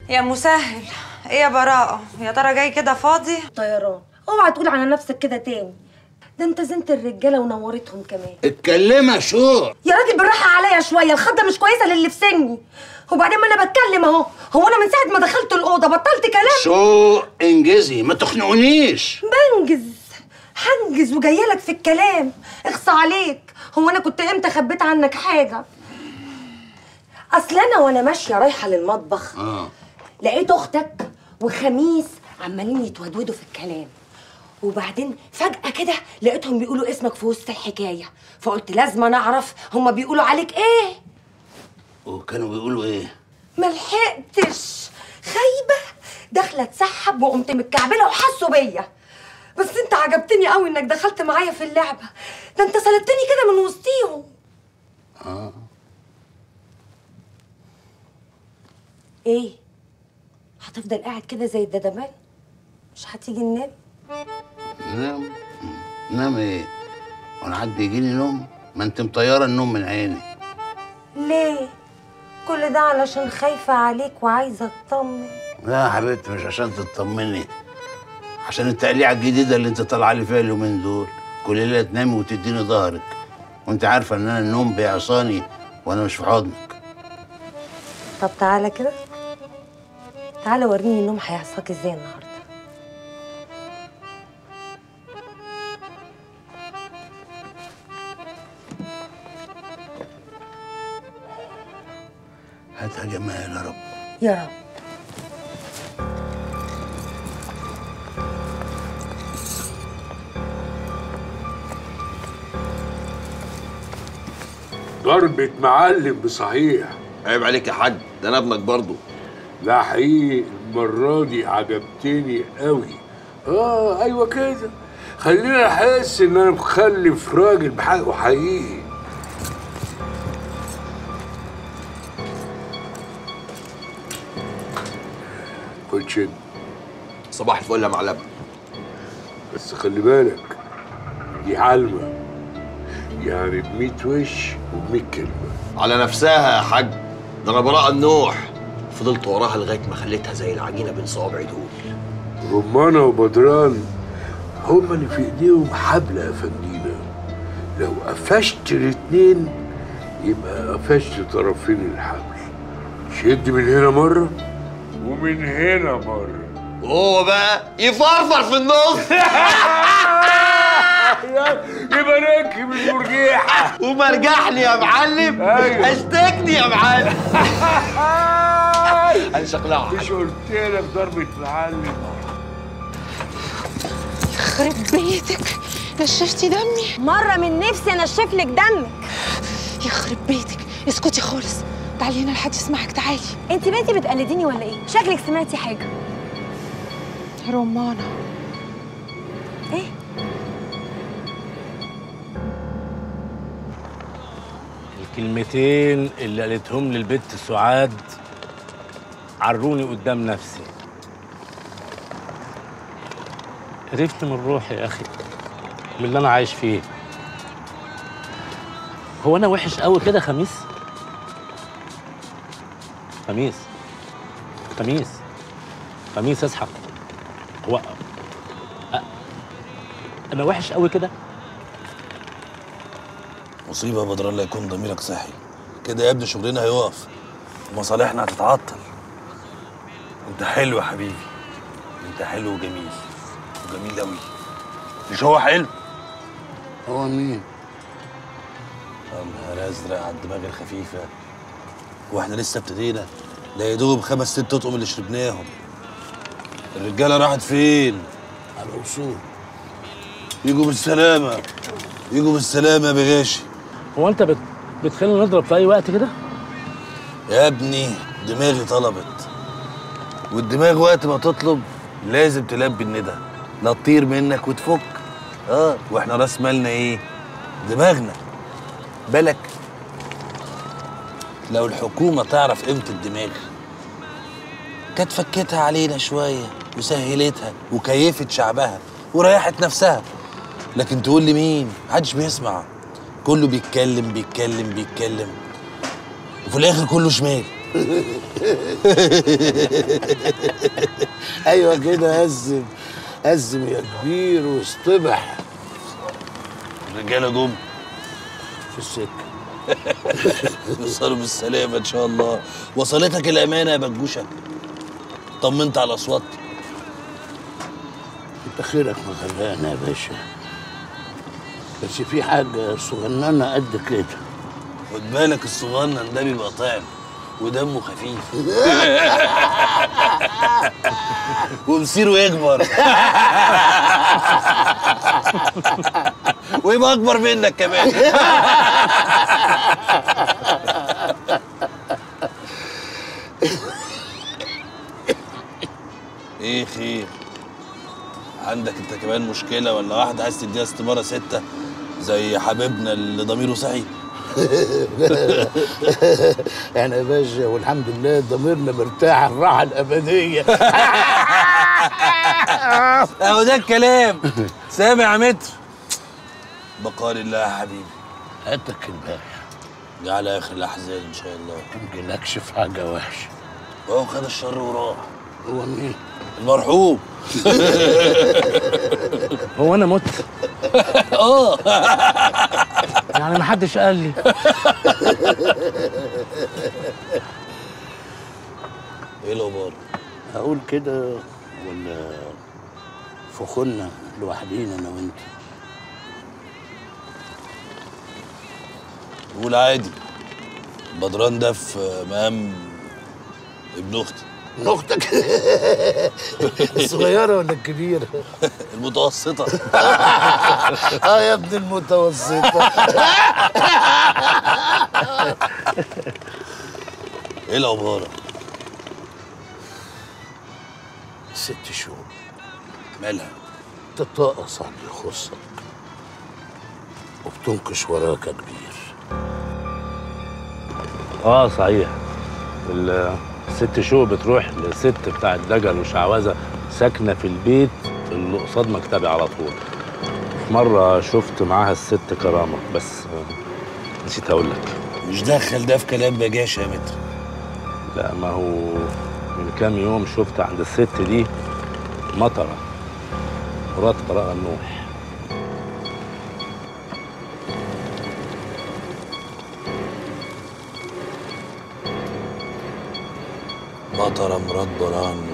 يا مسهل ايه يا براءة يا ترى جاي كده فاضي طيران اوعى تقول على نفسك كده تاني ده انت زنت الرجاله ونورتهم كمان اتكلمها شو يا راجل بالراحه عليا شويه الخضه مش كويسه للي في سني وبعدين ما انا بتكلم اهو هو انا من ساعه ما دخلت الاوضه بطلت كلام شو انجزي ما تخنقونيش بنجز هنجز وجايه لك في الكلام اخصى عليك هو انا كنت امتى خبيت عنك حاجه اصل انا وانا ماشيه رايحه للمطبخ اه لقيت اختك وخميس عمالين يتودودوا في الكلام وبعدين فجأة كده لقيتهم بيقولوا اسمك في وسط الحكاية فقلت لازم أنا أعرف هما بيقولوا عليك إيه وكانوا بيقولوا ايه ملحقتش خايبة داخلة اتسحب وقمت متكعبلة وحسوا بيا بس انت عجبتني قوي انك دخلت معايا في اللعبة ده انت سلبتني كده من وسطيهم اه ايه هتفضل قاعد كده زي الدبان مش هتيجي ننام نام نام ايه وانا حد يجيني نوم ما انت مطيره النوم من عيني ليه كل ده علشان خايفة عليك وعايزة اطمن لا يا حبيبتي مش عشان تطمني عشان التقليعه الجديده اللي انت طالعه لي فيها اليومين دول كل ليله تنامي وتديني ظهرك وانت عارفه ان انا النوم بيعصاني وانا مش في حضنك طب تعالى كده تعالى وريني النوم هيعصاك ازاي النهارده هاتها جمال يا رب يا رب ضربة معلم بصحيح عيب عليك يا حاج ده انا ابنك برضه لا حقيقي المرة دي عجبتني قوي اه ايوه كده خلينا احس ان انا مخلف راجل بحقه حقيقي خد شد صباح الفل يا معلم بس خلي بالك دي علمة يعني بميت وش وبميت كلمة على نفسها يا حاج ده انا براءة النوح فضلت وراها لغايه ما خليتها زي العجينه بين صوابعي دول رمانة وبدران هما اللي في ايديهم حبل يا فندينا لو قفشت الاتنين يبقى قفشت طرفين الحبل شد من هنا مرة ومن هنا مرة وهو بقى يفرفر في النص يبقى راكب المرجيحة ومرجحني يا معلم أيوة. اشتكني يا معلم هنشقلعها مش قلت لك ضربة معلم يخرب بيتك نشفتي دمي مرة من نفسي انشف لك دمك يخرب بيتك اسكتي خالص تعالي هنا لحد يسمعك تعالي انت بنتي بتقلديني ولا ايه شكلك سمعتي حاجة رمانة ايه الكلمتين اللي قالتهم لي البت سعاد عروني قدام نفسي قرفت من روحي يا اخي من اللي انا عايش فيه هو انا وحش قوي كده خميس خميس خميس خميس اصحى هو أ- انا وحش قوي كده مصيبة يا بدر الله يكون ضميرك صحي كده يا ابني شغلنا هيقف ومصالحنا هتتعطل انت حلو يا حبيبي انت حلو وجميل وجميل قوي مش هو حلو هو مين يا نهار ازرق على الدماغ الخفيفة واحنا لسه ابتدينا ده يا دوب خمس ست اطقم اللي شربناهم الرجالة راحت فين؟ على الوصول يجوا بالسلامة يجوا بالسلامة يا بغاشي هو انت بت... بتخلينا نضرب في اي وقت كده يا ابني دماغي طلبت والدماغ وقت ما تطلب لازم تلبي الندى لا تطير منك وتفك اه واحنا راس مالنا ايه دماغنا بالك لو الحكومة تعرف قيمة الدماغ كانت فكتها علينا شوية وسهلتها وكيفت شعبها وريحت نفسها لكن تقول لي مين محدش بيسمع كله بيتكلم بيتكلم بيتكلم وفي الاخر كله شمال ايوه كده أزم أزم يا كبير واصطبح الرجاله جم في السكه يوصلوا بالسلامه ان شاء الله وصلتك الامانه يا بجوشه طمنت على الاصوات انت خيرك مغرقنا يا باشا بس في حاجه صغننه قد كده خد بالك الصغنن ده بيبقى طعم ودمه خفيف ومصيره يكبر ويبقى اكبر منك كمان ايه خير عندك انت كمان مشكله ولا واحده عايز تديها استماره سته زي حبيبنا اللي ضميره صحي يعني يا باشا والحمد لله ضميرنا مرتاح الراحه الابديه اهو ده الكلام سامع يا متر بقال الله يا حبيبي هاتك البارح دي على اخر الاحزان ان شاء الله يمكن اكشف حاجه وحشه وهو خد الشر وراح هو مين؟ المرحوم هو انا مت اه يعني ما حدش قال لي ايه الاخبار هقول كده ولا فخنا لوحدينا انا وانت قول عادي بدران ده في مقام ابن اختي من اختك الصغيره ولا الكبيره؟ المتوسطه اه يا ابن المتوسطه ايه الاخبار ست شهور مالها تتطقص على اللي يخصك وبتنكش وراك يا كبير اه صحيح ال- الست شو بتروح لست بتاعت دجل وشعوذه ساكنه في البيت اللي قصاد مكتبي على طول في مره شفت معاها الست كرامه بس آه، نسيت اقول لك مش دخل ده في كلام بجاشه يا متر لا ما هو من كام يوم شفت عند الست دي مطره مرات براءة النوح مطر مراد بران